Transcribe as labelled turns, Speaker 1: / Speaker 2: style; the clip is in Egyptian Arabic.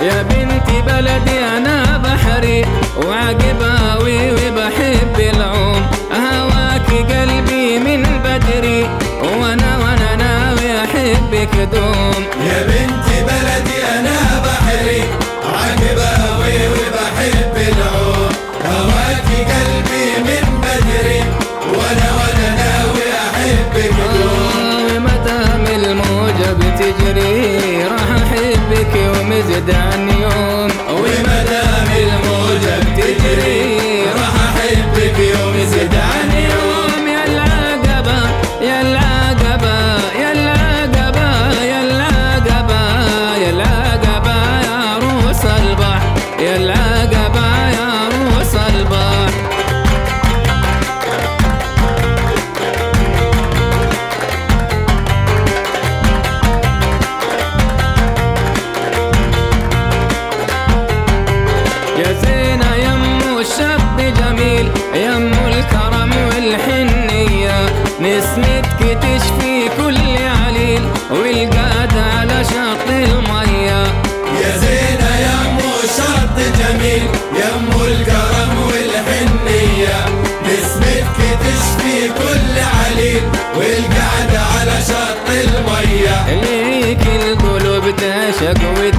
Speaker 1: يا بنتي بلدي انا بحري وعقباوي وبحب العوم هواك قلبي من بدري وانا وانا ناوي احبك دوم
Speaker 2: يا بنتي بلدي انا بحري عقباوي وبحب العود هواكي قلبي من بدري وانا وانا ناوي احبك دوم
Speaker 1: ما دام الموجة بتجري راح احبك يوم زد عن يوم
Speaker 2: وما دام الموجة بتجري راح احبك يوم زد عن يوم
Speaker 1: يا العقبة يا العقبة يا العقبة يا العقبة يا العقبة يا عروس البحر يا العقبة يا عروس البحر يا زينة يمو الشاب جميل يمو الكرم والحنية نسمتك تشفي كل عليل والقعد على شط المية
Speaker 2: يا زينة يا أمو شرط جميل يا أمو الكرم والحنية نسمتك تشفي كل عليل والقعدة على شط المية
Speaker 1: ليك القلوب تعشق